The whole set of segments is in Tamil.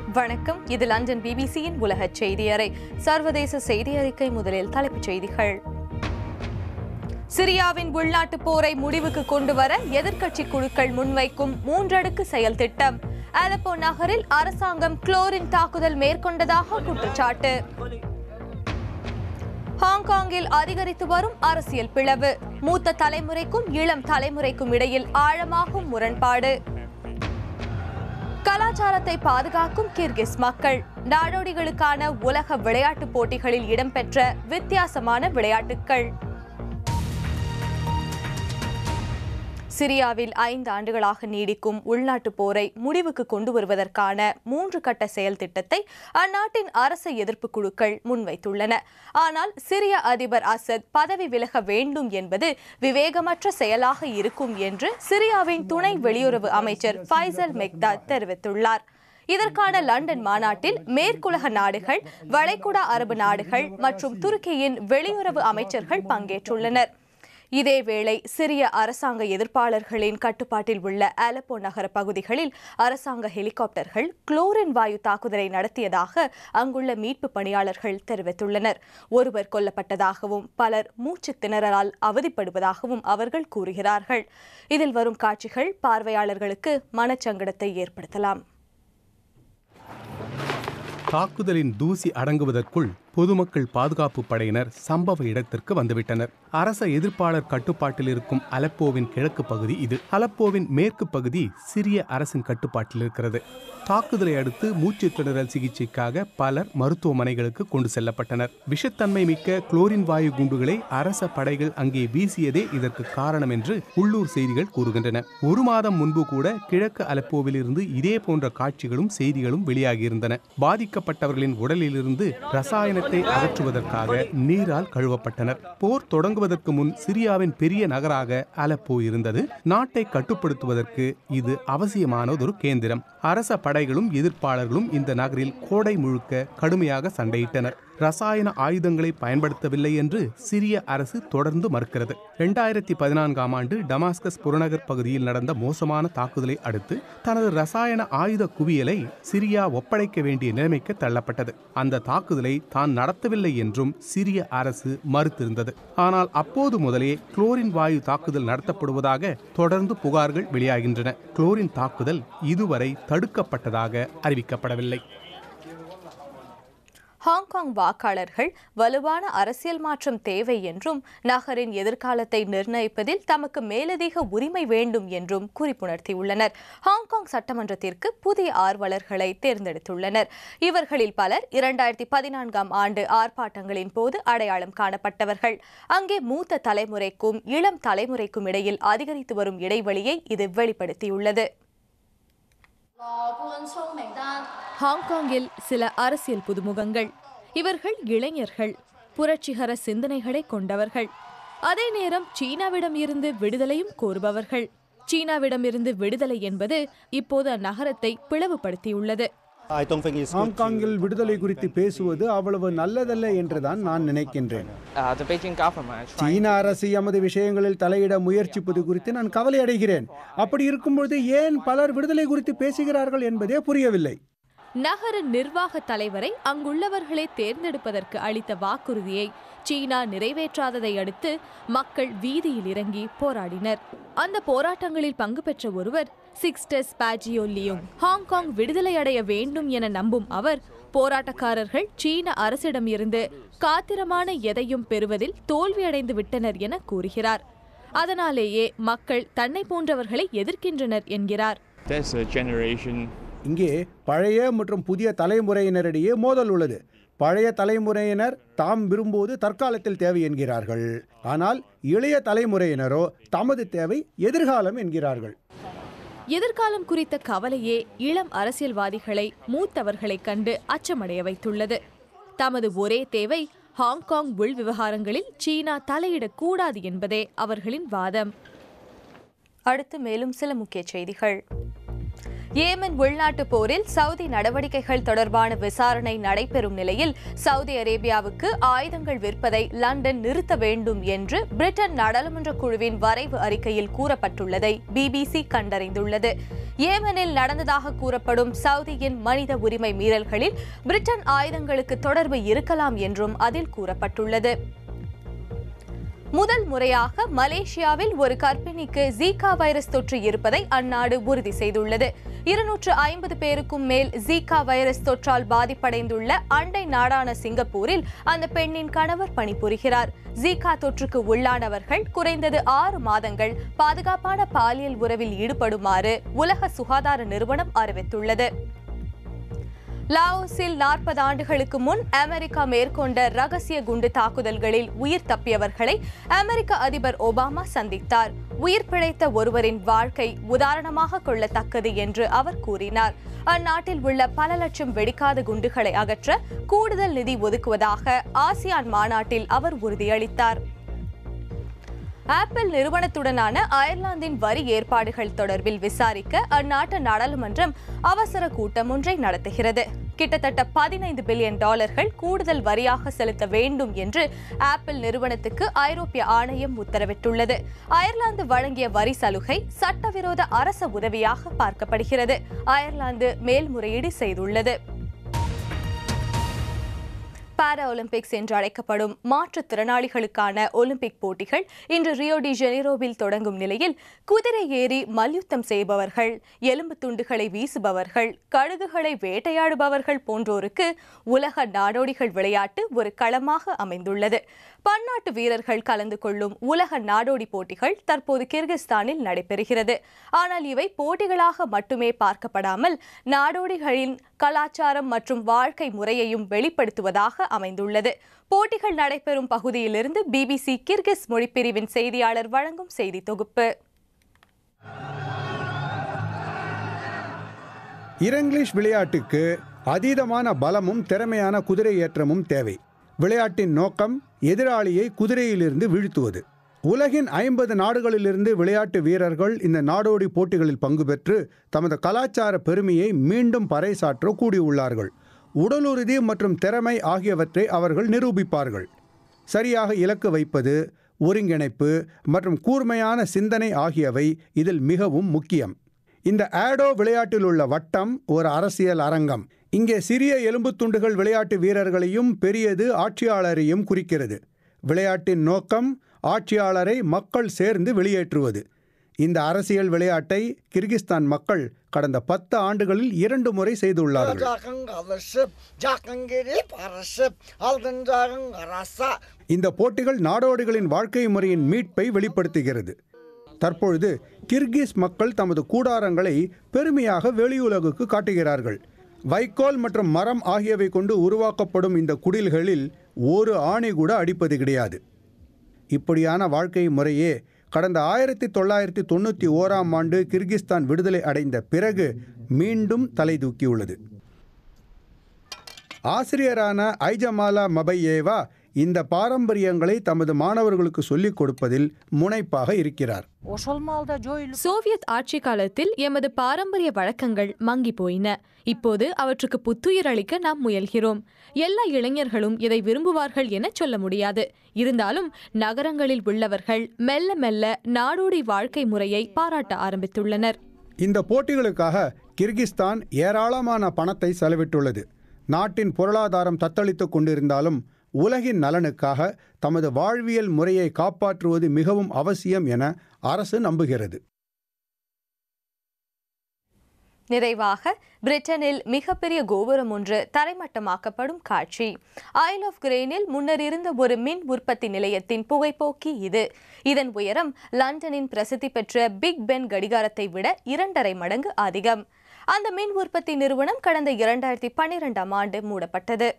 வணக்கம் இது லண்டன் பிபிசியின் உலக செய்தி அறை சர்வதேச செய்தி அறிக்கை முதலில் தலைப்புச் செய்திகள் சிரியாவின் உள்நாட்டு போரை முடிவுக்கு கொண்டு வர எதிர்க்கட்சி குழுக்கள் முன்வைக்கும் மூன்றடுக்கு செயல் திட்டம் அலப்போ நகரில் அரசாங்கம் குளோரின் தாக்குதல் மேற்கொண்டதாக குற்றச்சாட்டு ஹாங்காங்கில் அதிகரித்து வரும் அரசியல் பிளவு மூத்த தலைமுறைக்கும் இளம் தலைமுறைக்கும் இடையில் ஆழமாகும் முரண்பாடு கலாச்சாரத்தை பாதுகாக்கும் கிர்கிஸ் மக்கள் நாடோடிகளுக்கான உலக விளையாட்டுப் போட்டிகளில் இடம்பெற்ற வித்தியாசமான விளையாட்டுக்கள் சிரியாவில் ஐந்து ஆண்டுகளாக நீடிக்கும் உள்நாட்டுப் போரை முடிவுக்கு கொண்டு வருவதற்கான மூன்று கட்ட செயல் திட்டத்தை அந்நாட்டின் அரச எதிர்ப்பு குழுக்கள் முன்வைத்துள்ளன ஆனால் சிரிய அதிபர் அசத் பதவி விலக வேண்டும் என்பது விவேகமற்ற செயலாக இருக்கும் என்று சிரியாவின் துணை வெளியுறவு அமைச்சர் ஃபைசல் மெக்தாத் தெரிவித்துள்ளார் இதற்கான லண்டன் மாநாட்டில் மேற்குலக நாடுகள் வளைகுடா அரபு நாடுகள் மற்றும் துருக்கியின் வெளியுறவு அமைச்சர்கள் பங்கேற்றுள்ளனர் இதேவேளை சிரிய அரசாங்க எதிர்ப்பாளர்களின் கட்டுப்பாட்டில் உள்ள அலப்போ நகர பகுதிகளில் அரசாங்க ஹெலிகாப்டர்கள் குளோரின் வாயு தாக்குதலை நடத்தியதாக அங்குள்ள மீட்பு பணியாளர்கள் தெரிவித்துள்ளனர் ஒருவர் கொல்லப்பட்டதாகவும் பலர் மூச்சு திணறலால் அவதிப்படுவதாகவும் அவர்கள் கூறுகிறார்கள் இதில் வரும் காட்சிகள் பார்வையாளர்களுக்கு மனச்சங்கடத்தை ஏற்படுத்தலாம் தாக்குதலின் தூசி அடங்குவதற்குள் பொதுமக்கள் பாதுகாப்பு படையினர் சம்பவ இடத்திற்கு வந்துவிட்டனர் அரச எதிர்ப்பாளர் கட்டுப்பாட்டில் இருக்கும் அலப்போவின் கிழக்கு பகுதி இது அலப்போவின் மேற்கு பகுதி சிரிய அரசின் கட்டுப்பாட்டில் இருக்கிறது தாக்குதலை அடுத்து மூச்சு திணறல் சிகிச்சைக்காக பலர் மருத்துவமனைகளுக்கு கொண்டு செல்லப்பட்டனர் விஷத்தன்மை மிக்க குளோரின் வாயு குண்டுகளை அரச படைகள் அங்கே வீசியதே இதற்கு காரணம் என்று உள்ளூர் செய்திகள் கூறுகின்றன ஒரு மாதம் முன்பு கூட கிழக்கு அலப்போவில் இருந்து இதே போன்ற காட்சிகளும் செய்திகளும் வெளியாகியிருந்தன பாதிக்கப்பட்டவர்களின் உடலிலிருந்து ரசாயனத்தை அகற்றுவதற்காக நீரால் கழுவப்பட்டனர் போர் தொடங்குவதற்கு முன் சிரியாவின் பெரிய நகராக அலப்போ இருந்தது நாட்டை கட்டுப்படுத்துவதற்கு இது அவசியமானதொரு கேந்திரம் அரச படைகளும் எதிர்ப்பாளர்களும் இந்த நகரில் கோடை முழுக்க கடுமையாக சண்டையிட்டனர் ரசாயன ஆயுதங்களை பயன்படுத்தவில்லை என்று சிரிய அரசு தொடர்ந்து மறுக்கிறது இரண்டாயிரத்தி பதினான்காம் ஆண்டு டமாஸ்கஸ் புறநகர் பகுதியில் நடந்த மோசமான தாக்குதலை அடுத்து தனது ரசாயன ஆயுத குவியலை சிரியா ஒப்படைக்க வேண்டிய நிலைமைக்கு தள்ளப்பட்டது அந்த தாக்குதலை தான் நடத்தவில்லை என்றும் சிரிய அரசு மறுத்திருந்தது ஆனால் அப்போது முதலே குளோரின் வாயு தாக்குதல் நடத்தப்படுவதாக தொடர்ந்து புகார்கள் வெளியாகின்றன குளோரின் தாக்குதல் இதுவரை தடுக்கப்பட்டதாக அறிவிக்கப்படவில்லை ஹாங்காங் வாக்காளர்கள் வலுவான அரசியல் மாற்றம் தேவை என்றும் நகரின் எதிர்காலத்தை நிர்ணயிப்பதில் தமக்கு மேலதிக உரிமை வேண்டும் என்றும் குறிப்புணர்த்தியுள்ளனர் ஹாங்காங் சட்டமன்றத்திற்கு புதிய ஆர்வலர்களை தேர்ந்தெடுத்துள்ளனர் இவர்களில் பலர் இரண்டாயிரத்தி பதினான்காம் ஆண்டு ஆர்ப்பாட்டங்களின் போது அடையாளம் காணப்பட்டவர்கள் அங்கே மூத்த தலைமுறைக்கும் இளம் தலைமுறைக்கும் இடையில் அதிகரித்து வரும் இடைவெளியை இது வெளிப்படுத்தியுள்ளது ஹாங்காங்கில் சில அரசியல் புதுமுகங்கள் இவர்கள் இளைஞர்கள் புரட்சிகர சிந்தனைகளை கொண்டவர்கள் அதே நேரம் சீனாவிடம் இருந்து விடுதலையும் கோருபவர்கள் சீனாவிடம் இருந்து விடுதலை என்பது இப்போது அந்நகரத்தை பிளவுபடுத்தியுள்ளது ஹாங்காங்கில் விடுதலை குறித்து பேசுவது அவ்வளவு நல்லதல்ல என்றுதான் நான் நினைக்கின்றேன் Uh, the Beijing government is trying சீன அரசு எமது விஷயங்களில் தலையிட முயற்சிப்பது குறித்து நான் கவலை அடைகிறேன் அப்படி இருக்கும்பொழுது ஏன் பலர் விடுதலை குறித்து பேசுகிறார்கள் என்பதே புரியவில்லை நகர நிர்வாக தலைவரை அங்குள்ளவர்களே தேர்ந்தெடுப்பதற்கு அளித்த வாக்குறுதியை சீனா நிறைவேற்றாததை அடுத்து மக்கள் வீதியில் இறங்கி போராடினர் அந்த போராட்டங்களில் பங்கு பெற்ற ஒருவர் சிக்ஸ்டஸ் பாஜியோ லியோங் ஹாங்காங் விடுதலை அடைய வேண்டும் என நம்பும் அவர் போராட்டக்காரர்கள் சீன அரசிடம் இருந்து காத்திரமான எதையும் பெறுவதில் தோல்வியடைந்து விட்டனர் என கூறுகிறார் அதனாலேயே மக்கள் தன்னை போன்றவர்களை எதிர்க்கின்றனர் என்கிறார் There's a generation இங்கே பழைய மற்றும் புதிய தலைமுறையினரிடையே மோதல் உள்ளது பழைய தலைமுறையினர் தாம் விரும்புவது தற்காலத்தில் தேவை என்கிறார்கள் ஆனால் இளைய தலைமுறையினரோ தமது தேவை எதிர்காலம் என்கிறார்கள் எதிர்காலம் குறித்த கவலையே இளம் அரசியல்வாதிகளை மூத்தவர்களைக் கண்டு அச்சமடைய வைத்துள்ளது தமது ஒரே தேவை ஹாங்காங் உள் விவகாரங்களில் சீனா தலையிடக்கூடாது என்பதே அவர்களின் வாதம் அடுத்து மேலும் சில முக்கிய செய்திகள் ஏமன் உள்நாட்டு போரில் சவுதி நடவடிக்கைகள் தொடர்பான விசாரணை நடைபெறும் நிலையில் சவுதி அரேபியாவுக்கு ஆயுதங்கள் விற்பதை லண்டன் நிறுத்த வேண்டும் என்று பிரிட்டன் நாடாளுமன்ற குழுவின் வரைவு அறிக்கையில் கூறப்பட்டுள்ளதை பிபிசி கண்டறிந்துள்ளது ஏமனில் நடந்ததாக கூறப்படும் சவுதியின் மனித உரிமை மீறல்களில் பிரிட்டன் ஆயுதங்களுக்கு தொடர்பு இருக்கலாம் என்றும் அதில் கூறப்பட்டுள்ளது முதல் முறையாக மலேசியாவில் ஒரு கர்ப்பிணிக்கு ஜீகா வைரஸ் தொற்று இருப்பதை அந்நாடு உறுதி செய்துள்ளது இருநூற்று ஐம்பது பேருக்கும் மேல் ஜீகா வைரஸ் தொற்றால் பாதிப்படைந்துள்ள அண்டை நாடான சிங்கப்பூரில் அந்த பெண்ணின் கணவர் பணிபுரிகிறார் ஜீகா தொற்றுக்கு உள்ளானவர்கள் குறைந்தது ஆறு மாதங்கள் பாதுகாப்பான பாலியல் உறவில் ஈடுபடுமாறு உலக சுகாதார நிறுவனம் அறிவித்துள்ளது லாவோஸில் நாற்பது ஆண்டுகளுக்கு முன் அமெரிக்கா மேற்கொண்ட ரகசிய குண்டு தாக்குதல்களில் உயிர் தப்பியவர்களை அமெரிக்க அதிபர் ஒபாமா சந்தித்தார் உயிர் பிழைத்த ஒருவரின் வாழ்க்கை உதாரணமாக கொள்ளத்தக்கது என்று அவர் கூறினார் அந்நாட்டில் உள்ள பல லட்சம் வெடிக்காத குண்டுகளை அகற்ற கூடுதல் நிதி ஒதுக்குவதாக ஆசியான் மாநாட்டில் அவர் உறுதியளித்தார் ஆப்பிள் நிறுவனத்துடனான அயர்லாந்தின் வரி ஏற்பாடுகள் தொடர்பில் விசாரிக்க அந்நாட்டு நாடாளுமன்றம் அவசர கூட்டம் ஒன்றை நடத்துகிறது கிட்டத்தட்ட பதினைந்து பில்லியன் டாலர்கள் கூடுதல் வரியாக செலுத்த வேண்டும் என்று ஆப்பிள் நிறுவனத்துக்கு ஐரோப்பிய ஆணையம் உத்தரவிட்டுள்ளது அயர்லாந்து வழங்கிய வரி சலுகை சட்டவிரோத அரச உதவியாக பார்க்கப்படுகிறது அயர்லாந்து மேல்முறையீடு செய்துள்ளது பாரா ஒலிம்பிக்ஸ் என்று அழைக்கப்படும் மாற்றுத்திறனாளிகளுக்கான ஒலிம்பிக் போட்டிகள் இன்று ரியோ டி ஜெனிரோவில் தொடங்கும் நிலையில் குதிரை ஏறி மல்யுத்தம் செய்பவர்கள் எலும்பு துண்டுகளை வீசுபவர்கள் கழுகுகளை வேட்டையாடுபவர்கள் போன்றோருக்கு உலக நாடோடிகள் விளையாட்டு ஒரு களமாக அமைந்துள்ளது பன்னாட்டு வீரர்கள் கலந்து கொள்ளும் உலக நாடோடி போட்டிகள் தற்போது கிர்கிஸ்தானில் நடைபெறுகிறது ஆனால் இவை போட்டிகளாக மட்டுமே பார்க்கப்படாமல் நாடோடிகளின் கலாச்சாரம் மற்றும் வாழ்க்கை முறையையும் வெளிப்படுத்துவதாக அமைந்துள்ளது போட்டிகள் நடைபெறும் பகுதியிலிருந்து பிபிசி கிர்கிஸ் மொழிப்பிரிவின் செய்தியாளர் வழங்கும் செய்தி தொகுப்பு இரங்கிலிஷ் விளையாட்டுக்கு அதீதமான பலமும் திறமையான குதிரை ஏற்றமும் தேவை விளையாட்டின் நோக்கம் எதிராளியை குதிரையிலிருந்து வீழ்த்துவது உலகின் ஐம்பது நாடுகளிலிருந்து விளையாட்டு வீரர்கள் இந்த நாடோடி போட்டிகளில் பங்கு பெற்று தமது கலாச்சார பெருமையை மீண்டும் பறைசாற்ற கூடியுள்ளார்கள் உடலுறுதி மற்றும் திறமை ஆகியவற்றை அவர்கள் நிரூபிப்பார்கள் சரியாக இலக்கு வைப்பது ஒருங்கிணைப்பு மற்றும் கூர்மையான சிந்தனை ஆகியவை இதில் மிகவும் முக்கியம் இந்த ஆடோ விளையாட்டில் உள்ள வட்டம் ஒரு அரசியல் அரங்கம் இங்கே சிறிய எலும்புத் துண்டுகள் விளையாட்டு வீரர்களையும் பெரியது ஆட்சியாளரையும் குறிக்கிறது விளையாட்டின் நோக்கம் ஆட்சியாளரை மக்கள் சேர்ந்து வெளியேற்றுவது இந்த அரசியல் விளையாட்டை கிர்கிஸ்தான் மக்கள் கடந்த பத்து ஆண்டுகளில் இரண்டு முறை செய்துள்ளார்கள் 작은 가르습, 작은 길이 바르습, 알던 작은 가라사. இந்த போட்டிகள் நாடோடிகளின் வாழ்க்கை முறையின் மீட்பை வெளிப்படுத்துகிறது தற்பொழுது கிர்கிஸ் மக்கள் தமது கூடாரங்களை பெருமையாக வெளியுலகுக்கு காட்டுகிறார்கள் வைக்கோல் மற்றும் மரம் ஆகியவை கொண்டு உருவாக்கப்படும் இந்த குடில்களில் ஒரு ஆணை கூட அடிப்பது கிடையாது இப்படியான வாழ்க்கை முறையே கடந்த ஆயிரத்தி தொள்ளாயிரத்தி தொண்ணூற்றி ஓராம் ஆண்டு கிர்கிஸ்தான் விடுதலை அடைந்த பிறகு மீண்டும் தலை தூக்கியுள்ளது ஆசிரியரான ஐஜமாலா மபையேவா இந்த பாரம்பரியங்களை தமது மாணவர்களுக்கு சொல்லிக் கொடுப்பதில் முனைப்பாக இருக்கிறார் ошол жойылып சோவியத் ஆட்சி காலத்தில் எமது பாரம்பரிய வழக்கங்கள் மங்கி போயின இப்போது அவற்றுக்கு புத்துயிர் அளிக்க நாம் முயல்கிறோம் எல்லா இளைஞர்களும் இதை விரும்புவார்கள் என சொல்ல முடியாது இருந்தாலும் நகரங்களில் உள்ளவர்கள் மெல்ல மெல்ல நாடோடி வாழ்க்கை முறையை பாராட்ட ஆரம்பித்துள்ளனர் இந்த போட்டிகளுக்காக கிர்கிஸ்தான் ஏராளமான பணத்தை செலவிட்டுள்ளது நாட்டின் பொருளாதாரம் தத்தளித்துக் கொண்டிருந்தாலும் உலகின் நலனுக்காக தமது வாழ்வியல் முறையை காப்பாற்றுவது மிகவும் அவசியம் என அரசு நம்புகிறது நிறைவாக பிரிட்டனில் மிகப்பெரிய கோபுரம் ஒன்று தரைமட்டமாக்கப்படும் காட்சி ஐல் ஆஃப் கிரெயினில் முன்னர் இருந்த ஒரு மின் உற்பத்தி நிலையத்தின் புகைப்போக்கி இது இதன் உயரம் லண்டனின் பிரசித்தி பெற்ற பிக் பென் கடிகாரத்தை விட இரண்டரை மடங்கு அதிகம் அந்த மின் உற்பத்தி நிறுவனம் கடந்த இரண்டாயிரத்தி பன்னிரெண்டாம் ஆண்டு மூடப்பட்டது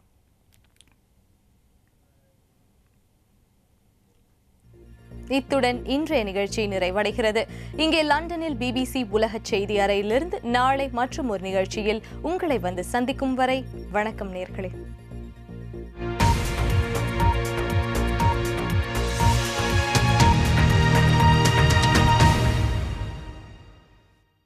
இத்துடன் இன்றைய நிகழ்ச்சி நிறைவடைகிறது இங்கே லண்டனில் பிபிசி உலக செய்தி அறையிலிருந்து நாளை மற்றும் ஒரு நிகழ்ச்சியில் உங்களை வந்து சந்திக்கும் வரை வணக்கம் நேர்களே